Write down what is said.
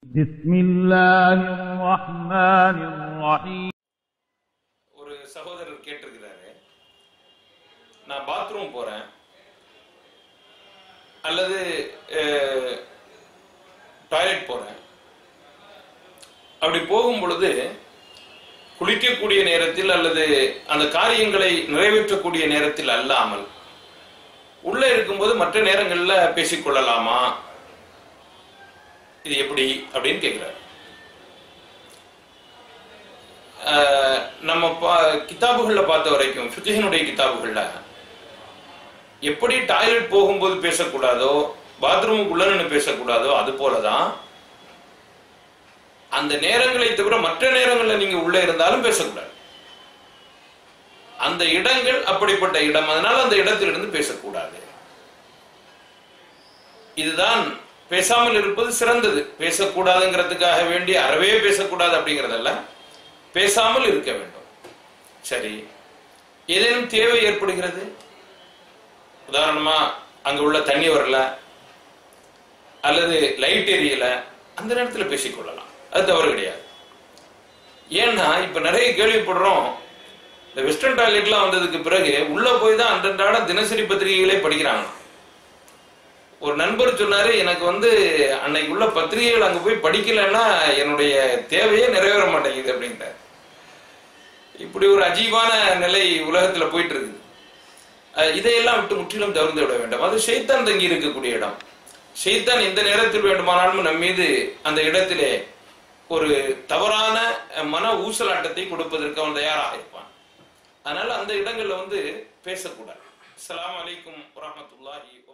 بسم الله الرحمن الرحيم ஒரு சகோதரர் கேட்டிருக்கிறாரு நான் பாத்ரூம் போறேன் அல்லது டாய்லெட் போறேன் அப்படி போகும் பொழுது குளிக்கக்கூடிய நேரத்தில் அல்லது அந்த காரியங்களை நிறைவேற்றக்கூடிய நேரத்தில் அல்லாமல் உள்ள இருக்கும்போது மற்ற நேரங்கள்ல பேசிக்கொள்ளலாமா இது எப்படி அப்படின்னு கேட்கிறார் ஆஹ் நம்ம பா கிதாபுகள்ல பார்த்த வரைக்கும் ஃபிகினுடைய கிதாபுகள்ல எப்படி டாய்லெட் போகும்போது பேசக்கூடாதோ பாத்ரூமுக்குள்ள நின்று பேசக்கூடாதோ அது போலதான் அந்த நேரங்களை தவிர மற்ற நேரங்கள்ல நீங்க உள்ள இருந்தாலும் பேசக்கூடாது அந்த இடங்கள் அப்படிப்பட்ட இடம் அதனால அந்த இடத்திலிருந்து பேசக்கூடாது இதுதான் பேசாமல் இருப்பது சிறந்தது பேசக்கூடாதுங்கிறதுக்காக வேண்டி அறவே பேசக்கூடாது அப்படிங்கறதல்ல பேசாமல் இருக்க வேண்டும் சரி ஏதேனும் தேவை ஏற்படுகிறது உதாரணமா அங்க உள்ள தண்ணி வரல அல்லது லைட் எரியல அந்த நேரத்துல பேசிக்கொள்ளலாம் அது தவறு கிடையாது ஏன்னா இப்ப நிறைய கேள்விப்படுறோம் இந்த வெஸ்டர்ன் டாய்லெட்லாம் வந்ததுக்கு பிறகு உள்ள போய் தான் அன்றன்றாட தினசரி பத்திரிகைகளே படிக்கிறாங்க ஒரு நண்பர் சொன்னாரு எனக்கு வந்து அன்னைக்கு உள்ள பத்திரிகைகள் அங்க போய் படிக்கலைன்னா என்னுடைய தேவையே நிறைவேற மாட்டேங்குது அப்படின்றார் இப்படி ஒரு அஜீவான நிலை உலகத்துல போயிட்டு இருக்குது அஹ் இதையெல்லாம் விட்டு முற்றிலும் தவிர்த்து விட வேண்டும் அது ஷைத்தான் தங்கி இருக்கக்கூடிய இடம் ஷைத்தான் எந்த நேரத்தில் வேண்டுமானாலும் நம் மீது அந்த இடத்திலே ஒரு தவறான அஹ், மன ஊசலாட்டத்தை கொடுப்பதற்கு அவன் தயாராக இருப்பான் அதனால அந்த இடங்கள்ல வந்து பேசக்கூடாது அஸ்ஸலாமு அலைக்கும் வரஹ்மத்துல்லாஹி